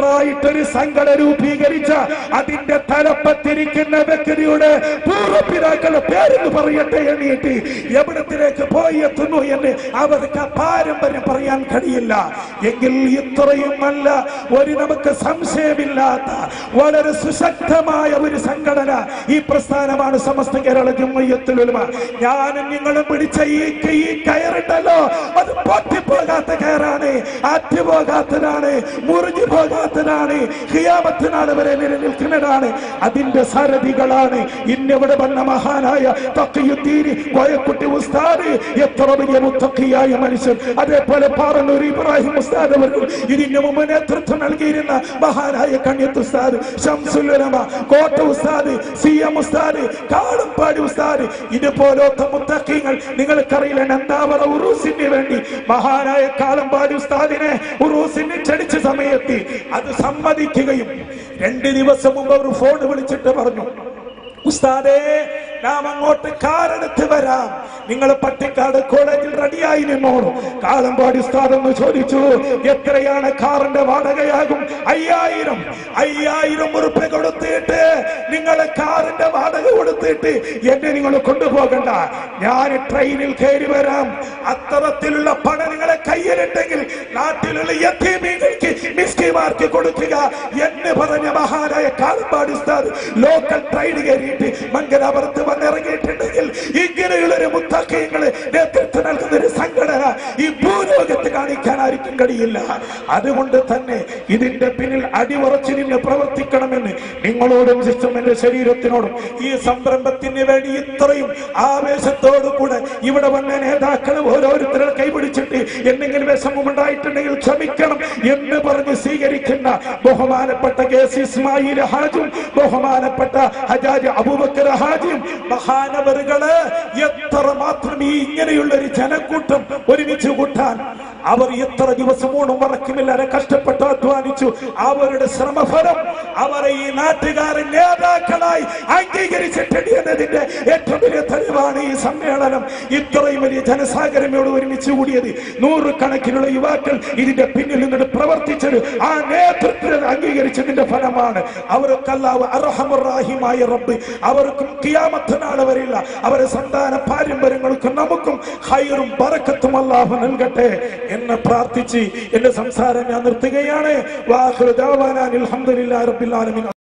ക്ലിയറായിട്ടൊരു സംഘടന രൂപീകരിച്ച അതിന്റെ തലപ്പത്തിരിക്കുന്ന വ്യക്തിയുടെ പൂർവ്വപിതാക്കളുടെ പേരെന്ന് പറയട്ടെ എണ്ണീട്ട് എവിടത്തിലേക്ക് പോയി എത്തുന്നു എന്ന് അവർക്ക് പാരമ്പര്യം പറയാൻ കഴിയില്ല എങ്കിൽ ഇത്രയും നല്ല ഒരു നമുക്ക് സംശയമില്ലാത്ത വളരെ സുശക്തമായ ഒരു സംഘടന ഈ പ്രസ്ഥാനമാണ് സമസ്ത കേരള ജുമ്മയ്യത്തുലുമ ഞാനും നിങ്ങളും പിടിച്ച ഈ ഈ കയറുണ്ടല്ലോ അത് പൊട്ടിപ്പോകാത്ത കയറാണ് അറ്റുപോകാത്തതാണ് മുറിഞ്ഞു പോകാത്തതാണ് ഹിയാമത്തിനാണ് വരെ നിലനിൽക്കുന്നതാണ് അതിന്റെ സാരഥികളാണ് ഇന്നിവിടെ വന്ന മഹാനായ തക്കിയുദ്ദീന് കോയക്കുട്ടി ഉസ്താദ് എത്ര വലിയ മുത്തക്കിയായ മനുഷ്യൻ അതേപോലെ പാറന്നൂർ ഇബ്രാഹിം ഉസ്താദ് അവർക്കും ഇതിന് മുമ്പ് നേതൃത്വം നൽകിയിരുന്ന മഹാനായ കണ്യത്ത് ഉസ്താദ് ഷംസുലമ കോട്ട ഉസ്താദ് സി എം ഉസ്താദ് കാളമ്പാടി ഉസ്താദ് ഇതുപോലത്തെ മുത്തക്കിങ്ങൾ നിങ്ങൾക്കറിയില്ല എന്താവറ ഉറൂസിന് വേണ്ടി മഹാനായ കാളമ്പാടി ഉസ്താദിനെ ഉറൂസിന് ക്ഷണിച്ച സമയത്ത് അത് സമ്മതിക്കുകയും രണ്ട് ദിവസം മുമ്പ് അവർ ഫോൺ വിളിച്ചിട്ട് പറഞ്ഞു ഉസ്താദേ നാം അങ്ങോട്ട് കാറെടുത്ത് വരാം നിങ്ങൾ പട്ടിക്കാട് കോളേജിൽ റെഡിയായി നിന്നോളൂ കാളമ്പാടി ഉസ്താദ് എന്ന് ചോദിച്ചു എത്രയാണ് കാറിന്റെ വാടകയാകും അയ്യായിരം അയ്യായിരം ഉറുപ്പ്യ കൊടുത്തിട്ട് നിങ്ങൾ കാറിന്റെ വാടക കൊടുത്തിട്ട് എന്നെ നിങ്ങൾ കൊണ്ടുപോകണ്ട ഞാൻ ട്രെയിനിൽ കയറി വരാം അത്തരത്തിലുള്ള പണം നിങ്ങളെ കയ്യിലുണ്ടെങ്കിൽ നാട്ടിലുള്ള യത്തീമീങ്ങൾക്ക് മിസ്കിമാർക്ക് കൊടുക്കുക എന്ന് പറഞ്ഞ മഹാനായ കാളമ്പാടി ഉസ്താദ് ലോക്കൽ ട്രെയിൻ കയറിയിട്ട് മംഗലാപുരത്ത് വന്നിറങ്ങിയിട്ടുണ്ടെങ്കിൽ ഇങ്ങനെയുള്ള ഒരു മുത്തക്കയങ്ങള് നേതൃത്വം നൽകുന്ന ഒരു സംഘടന ഈ ഭൂലോകത്ത് കാണിക്കാൻ ആർക്കും കഴിയില്ല അതുകൊണ്ട് തന്നെ ഇതിന്റെ പിന്നിൽ അടിയുറച്ചു നിന്ന് പ്രവർത്തിക്കണമെന്ന് നിങ്ങളോടും ശിഷ്ടം എന്റെ ശരീരത്തിനോടും ഈ സംരംഭത്തിന് വേണ്ടി ഇത്രയും ആവേശത്തോടു കൂടെ ഇവിടെ വന്ന നേതാക്കൾ ഓരോരുത്തരെ കൈപിടിച്ചിട്ട് എന്തെങ്കിലും വിഷമം ഉണ്ടായിട്ടുണ്ടെങ്കിൽ ക്ഷമിക്കണം എന്ന് പറഞ്ഞ് സ്വീകരിക്കുന്ന ബഹുമാനപ്പെട്ട കെ സി ഇസ്മായിൽ ഹാജും ബഹുമാനപ്പെട്ട ഹജാജ് അബൂബക്കർ ഹാജിയും മഹാനവറുകള് എത്ര മാത്രം ഈ ഇങ്ങനെയുള്ള ഒരു ജനക്കൂട്ടം ഒരുമിച്ച് കൂട്ടാൻ അവർ എത്ര ദിവസം ഊണും മറക്കുമില്ലാതെ കഷ്ടപ്പെട്ട് അധ്വാനിച്ചു അവരുടെ ശ്രമഫലം അവരെ ഈ നാട്ടുകാരൻ നേതാക്കളായി അംഗീകരിച്ചിട്ടുണ്ട് എന്നതിന്റെ ഏറ്റവും വലിയ തെളിവാണ് ഈ സമ്മേളനം ഇത്രയും വലിയ ജനസാഗരമയോട് ഒരുമിച്ച് കൂടിയത് നൂറുകണക്കിനുള്ള യുവാക്കൾ ഇതിന്റെ പിന്നിൽ നിന്നിട്ട് പ്രവർത്തിച്ചത് ആ നേതൃത്വം അംഗീകരിച്ചതിന്റെ ഫലമാണ് അവർക്കല്ലാവ് അർഹമുറാഹിമായ റബ്ബ് അവർക്കും കിയാമത്ത് നാളെ വരില്ല അവരെ സന്താന പാരമ്പര്യങ്ങൾക്കും നമുക്കും ഹൈറും ബറക്കത്തും അല്ലാഹു നൽകട്ടെ എന്ന് പ്രാർത്ഥിച്ച് എന്റെ സംസാരം ഞാൻ നിർത്തുകയാണ് വാഹുദാവാനാൻ അൽഹംദുലില്ലാഹി റബ്ബിൽ ആലമീൻ